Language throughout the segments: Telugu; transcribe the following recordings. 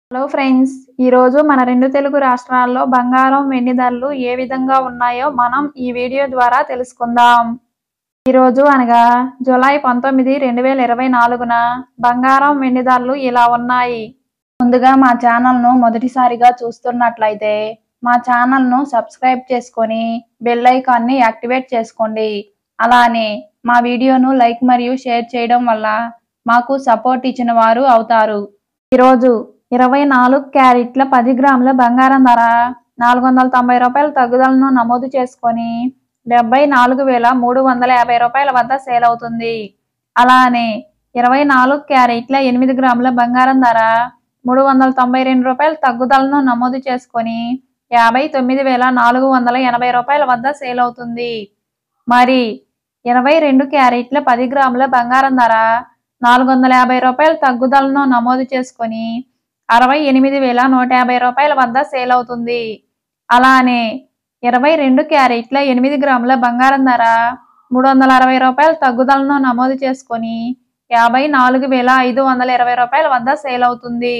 హలో ఫ్రెండ్స్ ఈరోజు మన రెండు తెలుగు రాష్ట్రాల్లో బంగారం వెండి ధరలు ఏ విధంగా ఉన్నాయో మనం ఈ వీడియో ద్వారా తెలుసుకుందాం ఈరోజు అనగా జూలై పంతొమ్మిది రెండు వేల ఇరవై నాలుగున బంగారం వెండి ధరలు ఇలా ఉన్నాయి ముందుగా మా ఛానల్ను మొదటిసారిగా చూస్తున్నట్లయితే మా ఛానల్ను సబ్స్క్రైబ్ చేసుకొని బెల్ ఐకాన్ని యాక్టివేట్ చేసుకోండి అలానే మా వీడియోను లైక్ మరియు షేర్ చేయడం వల్ల మాకు సపోర్ట్ ఇచ్చిన వారు అవుతారు ఈరోజు ఇరవై నాలుగు క్యారెట్ల పది గ్రాముల బంగారం ధర నాలుగు వందల తొంభై రూపాయల తగ్గుదలను నమోదు చేసుకొని డెబ్బై నాలుగు వేల మూడు వందల యాభై రూపాయల వద్ద సేల్ అవుతుంది అలానే ఇరవై నాలుగు క్యారెట్ల ఎనిమిది గ్రాముల బంగారం ధర మూడు వందల తొంభై రెండు రూపాయల తగ్గుదలను నమోదు చేసుకొని యాభై తొమ్మిది వేల నాలుగు వందల ఎనభై రూపాయల వద్ద సేల్ అవుతుంది మరి ఇరవై రెండు క్యారెట్ల పది గ్రాముల బంగారం ధర నాలుగు వందల యాభై రూపాయల తగ్గుదలను నమోదు చేసుకొని అరవై ఎనిమిది వేల నూట యాభై రూపాయల వద్ద సేల్ అవుతుంది అలానే ఇరవై రెండు క్యారెట్ల ఎనిమిది గ్రాముల బంగారం ధర మూడు వందల అరవై రూపాయల తగ్గుదలను నమోదు చేసుకొని యాభై నాలుగు వేల ఐదు వందల ఇరవై రూపాయల వద్ద సేల్ అవుతుంది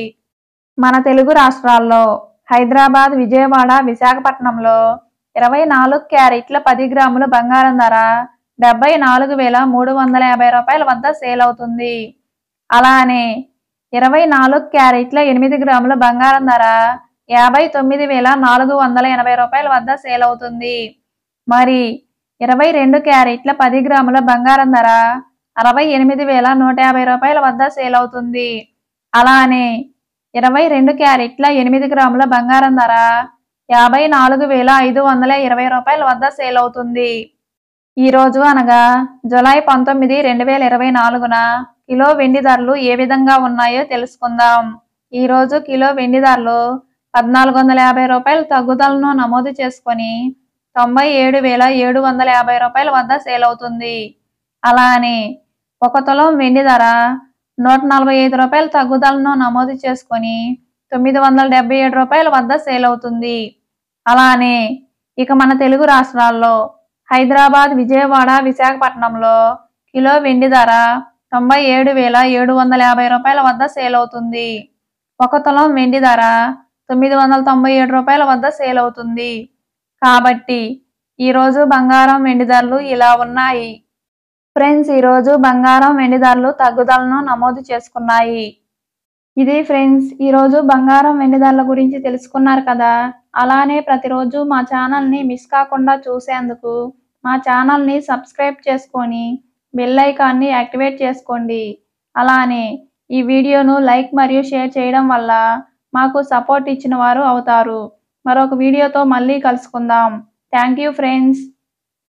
మన తెలుగు రాష్ట్రాల్లో హైదరాబాద్ విజయవాడ విశాఖపట్నంలో ఇరవై నాలుగు క్యారెట్ల పది గ్రాముల బంగారం ధర డెబ్బై నాలుగు వేల మూడు వందల యాభై రూపాయల వద్ద సేల్ అవుతుంది అలానే ఇరవై నాలుగు క్యారెట్ల ఎనిమిది గ్రాముల బంగారం ధర యాభై తొమ్మిది వేల నాలుగు వందల ఎనభై రూపాయల వద్ద సేల్ అవుతుంది మరి ఇరవై రెండు క్యారెట్ల పది గ్రాముల బంగారం ధర అరవై ఎనిమిది వేల నూట యాభై రూపాయల వద్ద సేల్ అవుతుంది అలానే ఇరవై రెండు క్యారెట్ల ఎనిమిది గ్రాముల బంగారం ధర యాభై నాలుగు వేల ఐదు వందల ఇరవై రూపాయల వద్ద సేల్ అవుతుంది ఈ రోజు అనగా జూలై పంతొమ్మిది రెండు వేల ఇరవై నాలుగున కిలో వెండి ధరలు ఏ విధంగా ఉన్నాయో తెలుసుకుందాం ఈ రోజు కిలో వెండి ధరలు పద్నాలుగు వందల యాభై రూపాయల తగ్గుదలను నమోదు చేసుకొని తొంభై ఏడు వేల ఏడు వందల యాభై రూపాయల వద్ద సేల్ అవుతుంది అలానే ఒక తులం వెండి ధర నూట నలభై ఐదు రూపాయల తగ్గుదలను నమోదు చేసుకొని తొమ్మిది వందల డెబ్బై ఏడు రూపాయల వద్ద సేల్ అవుతుంది అలానే ఇక మన తెలుగు రాష్ట్రాల్లో హైదరాబాద్ విజయవాడ విశాఖపట్నంలో కిలో వెండి ధర తొంభై ఏడు వేల ఏడు వందల యాభై రూపాయల వద్ద సేల్ అవుతుంది ఒక తులం వెండి ధర తొమ్మిది వందల తొంభై ఏడు రూపాయల వద్ద సేల్ అవుతుంది కాబట్టి ఈరోజు బంగారం వెండి ధరలు ఇలా ఉన్నాయి ఫ్రెండ్స్ ఈరోజు బంగారం వెండి ధరలు తగ్గుదలను నమోదు చేసుకున్నాయి ఇది ఫ్రెండ్స్ ఈరోజు బంగారం వెండి ధరల గురించి తెలుసుకున్నారు కదా అలానే ప్రతిరోజు మా ఛానల్ని మిస్ కాకుండా చూసేందుకు మా ఛానల్ని సబ్స్క్రైబ్ చేసుకొని బెల్ ఐకాన్ని యాక్టివేట్ చేసుకోండి అలానే ఈ వీడియోను లైక్ మరియు షేర్ చేయడం వల్ల మాకు సపోర్ట్ ఇచ్చిన వారు అవుతారు మరొక వీడియోతో మళ్ళీ కలుసుకుందాం థ్యాంక్ యూ ఫ్రెండ్స్